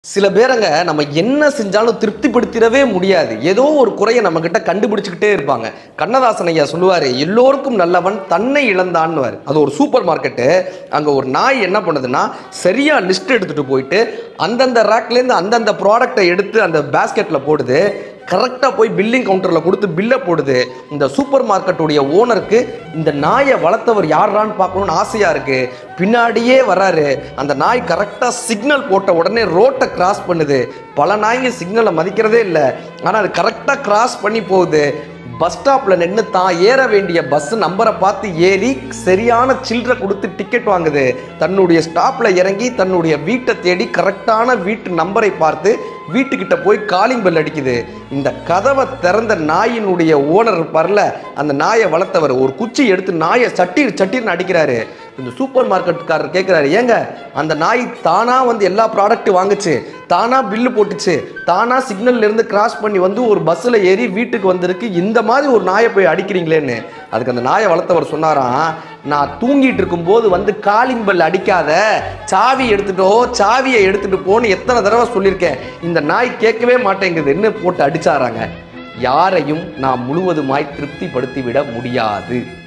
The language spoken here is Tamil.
சில பேரங்க நம்ம என்ன செஞ்சாலும் திருப்திப்படுத்திடவே முடியாது ஏதோ ஒரு குறையை நம்ம கிட்ட கண்டுபிடிச்சுக்கிட்டே இருப்பாங்க கண்ணதாசன் ஐயா சொல்லுவாரு எல்லோருக்கும் நல்லவன் தன்னை இழந்தான்னுவார் அது ஒரு சூப்பர் மார்க்கெட்டு அங்க ஒரு நாய் என்ன பண்ணுதுன்னா சரியா லிஸ்ட் எடுத்துட்டு போயிட்டு அந்தந்த ரேக்லேருந்து அந்தந்த ப்ராடக்டை எடுத்து அந்த பேஸ்கெட்ல போடுது கரெக்டாக போய் பில்லிங் கவுண்டரில் கொடுத்து பில்லை போடுது இந்த சூப்பர் மார்க்கெட்டுடைய ஓனருக்கு இந்த நாயை வளர்த்தவர் யாரான்னு பார்க்கணும்னு ஆசையாக இருக்கு பின்னாடியே வராரு அந்த நாய் கரெக்டாக சிக்னல் போட்ட உடனே ரோட்டை கிராஸ் பண்ணுது பல நாய்ங்க சிக்னலை மதிக்கிறதே இல்லை ஆனால் அது கரெக்டாக கிராஸ் பண்ணி போகுது பஸ் ஸ்டாப்பில் நின்று தான் ஏற வேண்டிய பஸ் நம்பரை பார்த்து ஏறி சரியான சில்லறை கொடுத்து டிக்கெட் வாங்குது தன்னுடைய ஸ்டாப்பில் இறங்கி தன்னுடைய வீட்டை தேடி கரெக்டான வீட்டு நம்பரை பார்த்து வீட்டுக்கிட்ட போய் காலிங் பெல் அடிக்குது இந்த கதவை திறந்த நாயினுடைய ஓனர் இருப்பார்ல அந்த நாயை வளர்த்தவர் ஒரு குச்சி எடுத்து நாயை சட்டீர் சட்டீர்னு அடிக்கிறாரு இந்த சூப்பர் மார்க்கெட்டுக்காரர் கேட்குறாரு ஏங்க அந்த நாய் தானா வந்து எல்லா ப்ராடக்ட்டும் வாங்குச்சு தானா பில்லு போட்டுச்சு தானா சிக்னல்ல இருந்து கிராஸ் பண்ணி வந்து ஒரு பஸ்ஸில் ஏறி வீட்டுக்கு வந்திருக்கு இந்த மாதிரி ஒரு நாயை போய் அடிக்கிறீங்களேன்னு அதுக்கு அந்த நாயை வளர்த்தவர் சொன்னாராம் நான் தூங்கிட்டு இருக்கும்போது வந்து காலிங் பெல் அடிக்காத சாவி எடுத்துட்டோ சாவியை எடுத்துட்டு போன்னு எத்தனை தடவை சொல்லியிருக்கேன் இந்த நாய் கேட்கவே மாட்டேங்குதுன்னு போட்டு அடிச்சாராங்க யாரையும் நாம் முழுவதுமாய் திருப்திப்படுத்தி விட முடியாது